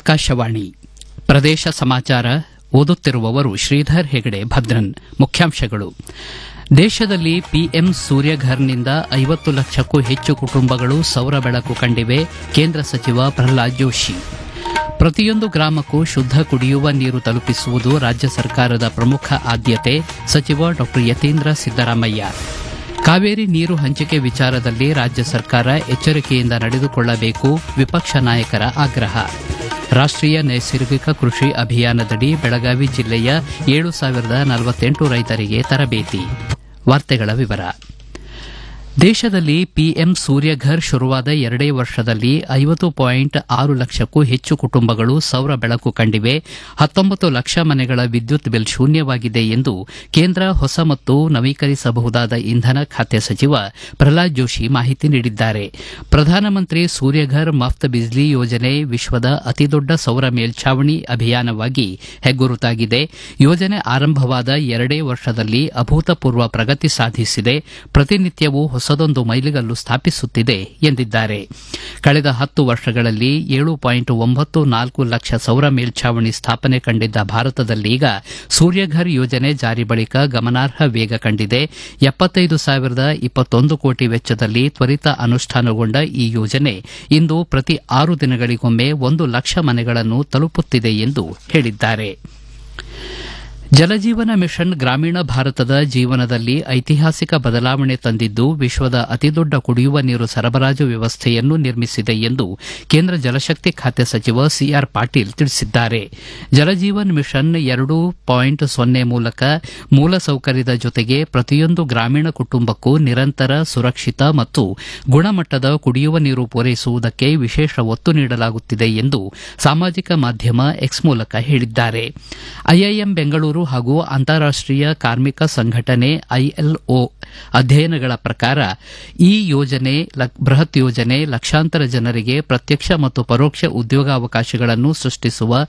ಆಕಾಶವಾಣಿ ಪ್ರದೇಶ ಸಮಾಚಾರ ಓದುತ್ತಿರುವವರು ಶ್ರೀಧರ್ ಹೆಗಡೆ ಭದ್ರನ್ ಮುಖ್ಯಾಂಶಗಳು ದೇಶದಲ್ಲಿ ಪಿಎಂ ಸೂರ್ಯಘರ್ನಿಂದ ಐವತ್ತು ಲಕ್ಷಕ್ಕೂ ಹೆಚ್ಚು ಕುಟುಂಬಗಳು ಸೌರ ಬೆಳಕು ಕಂಡಿವೆ ಕೇಂದ್ರ ಸಚಿವ ಪ್ರಹ್ಲಾದ್ ಜೋಶಿ ಪ್ರತಿಯೊಂದು ಗ್ರಾಮಕ್ಕೂ ಶುದ್ದ ಕುಡಿಯುವ ನೀರು ತಲುಪಿಸುವುದು ರಾಜ್ಯ ಸರ್ಕಾರದ ಪ್ರಮುಖ ಆದ್ಯತೆ ಸಚಿವ ಡಾ ಯತೀಂದ್ರ ಸಿದ್ದರಾಮಯ್ಯ ಕಾವೇರಿ ನೀರು ಹಂಚಿಕೆ ವಿಚಾರದಲ್ಲಿ ರಾಜ್ಯ ಸರ್ಕಾರ ಎಚ್ಚರಿಕೆಯಿಂದ ನಡೆದುಕೊಳ್ಳಬೇಕು ವಿಪಕ್ಷ ನಾಯಕರ ಆಗ್ರಹ ರಾಷ್ಟೀಯ ನೈಸರ್ಗಿಕ ಕೃಷಿ ಅಭಿಯಾನದಡಿ ಬೆಳಗಾವಿ ಜಿಲ್ಲೆಯ ಏಳು ಸಾವಿರದ ನಲವತ್ತೆಂಟು ರೈತರಿಗೆ ತರಬೇತಿ ವಾರ್ತೆಗಳ ವಿವರ ದೇಶದಲ್ಲಿ ಪಿಎಂ ಸೂರ್ಯಘರ್ ಶುರುವಾದ ಎರಡೇ ವರ್ಷದಲ್ಲಿ ಐವತ್ತು ಪಾಯಿಂಟ್ ಆರು ಲಕ್ಷಕ್ಕೂ ಹೆಚ್ಚು ಕುಟುಂಬಗಳು ಸೌರ ಬೆಳಕು ಕಂಡಿವೆ ಹತ್ತೊಂಬತ್ತು ಲಕ್ಷ ಮನೆಗಳ ವಿದ್ಯುತ್ ಬಿಲ್ ಶೂನ್ಯವಾಗಿದೆ ಎಂದು ಕೇಂದ್ರ ಹೊಸ ಮತ್ತು ನವೀಕರಿಸಬಹುದಾದ ಇಂಧನ ಖಾತೆ ಸಚಿವ ಪ್ರಹ್ಲಾದ್ ಜೋಶಿ ಮಾಹಿತಿ ನೀಡಿದ್ದಾರೆ ಪ್ರಧಾನಮಂತ್ರಿ ಸೂರ್ಯಘರ್ ಮಫ್ತ್ ಬಿಜ್ಲಿ ಯೋಜನೆ ವಿಶ್ವದ ಅತಿದೊಡ್ಡ ಸೌರ ಮೇಲ್ಛಾವಣಿ ಅಭಿಯಾನವಾಗಿ ಹೆಗ್ಗುರುತಾಗಿದೆ ಯೋಜನೆ ಆರಂಭವಾದ ಎರಡೇ ವರ್ಷದಲ್ಲಿ ಅಭೂತಪೂರ್ವ ಪ್ರಗತಿ ಸಾಧಿಸಿದೆ ಪ್ರತಿನಿತ್ಯವೂ ಹೊಸದೊಂದು ಮೈಲಿಗಲ್ಲು ಸ್ಥಾಪಿಸುತ್ತಿದೆ ಎಂದಿದ್ದಾರೆ ಕಳೆದ ಹತ್ತು ವರ್ಷಗಳಲ್ಲಿ ಏಳು ಪಾಯಿಂಟ್ ಒಂಬತ್ತು ನಾಲ್ಕು ಲಕ್ಷ ಸೌರ ಮೇಲ್ಛಾವಣಿ ಸ್ಥಾಪನೆ ಕಂಡಿದ್ದ ಭಾರತದಲ್ಲೀಗ ಸೂರ್ಯಘರ್ ಯೋಜನೆ ಜಾರಿ ಬಳಿಕ ಗಮನಾರ್ಹ ವೇಗ ಕಂಡಿದೆ ಎಪ್ಪತ್ತೈದು ಸಾವಿರದ ಇಪ್ಪತ್ತೊಂದು ಕೋಟಿ ವೆಚ್ಚದಲ್ಲಿ ತ್ವರಿತ ಅನುಷ್ಠಾನಗೊಂಡ ಈ ಯೋಜನೆ ಇಂದು ಪ್ರತಿ ಆರು ದಿನಗಳಿಗೊಮ್ಮೆ ಒಂದು ಲಕ್ಷ ಮನೆಗಳನ್ನು ತಲುಪುತ್ತಿದೆ ಎಂದು ಹೇಳಿದ್ದಾರೆ ಜಲಜೀವನ ಮಿಷನ್ ಗ್ರಾಮೀಣ ಭಾರತದ ಜೀವನದಲ್ಲಿ ಐತಿಹಾಸಿಕ ಬದಲಾವಣೆ ತಂದಿದ್ದು ವಿಶ್ವದ ಅತಿದೊಡ್ಡ ಕುಡಿಯುವ ನೀರು ಸರಬರಾಜು ವ್ಯವಸ್ಥೆಯನ್ನು ನಿರ್ಮಿಸಿದೆ ಎಂದು ಕೇಂದ್ರ ಜಲಶಕ್ತಿ ಖಾತೆ ಸಚಿವ ಸಿಆರ್ ಪಾಟೀಲ್ ತಿಳಿಸಿದ್ದಾರೆ ಜಲಜೀವನ್ ಮಿಷನ್ ಎರಡು ಪಾಯಿಂಟ್ ಸೊನ್ನೆ ಮೂಲಕ ಮೂಲಸೌಕರ್ಯದ ಜೊತೆಗೆ ಪ್ರತಿಯೊಂದು ಗ್ರಾಮೀಣ ಕುಟುಂಬಕ್ಕೂ ನಿರಂತರ ಸುರಕ್ಷಿತ ಮತ್ತು ಗುಣಮಟ್ಟದ ಕುಡಿಯುವ ನೀರು ಪೂರೈಸುವುದಕ್ಕೆ ವಿಶೇಷ ಒತ್ತು ನೀಡಲಾಗುತ್ತಿದೆ ಎಂದು ಸಾಮಾಜಿಕ ಮಾಧ್ಯಮ ಎಕ್ಸ್ ಮೂಲಕ ಹೇಳಿದ್ದಾರೆ ಐಐಎಂ ಬೆಂಗಳೂರು ಹಾಗೂ ಅಂತಾರಾಷ್ಟೀಯ ಕಾರ್ಮಿಕ ಸಂಘಟನೆ ಐಎಲ್ಒ ಅಧ್ಯಯನಗಳ ಪ್ರಕಾರ ಈ ಯೋಜನೆ ಬೃಹತ್ ಯೋಜನೆ ಲಕ್ಷಾಂತರ ಜನರಿಗೆ ಪ್ರತ್ಯಕ್ಷ ಮತ್ತು ಪರೋಕ್ಷ ಉದ್ಯೋಗಾವಕಾಶಗಳನ್ನು ಸೃಷ್ಟಿಸುವ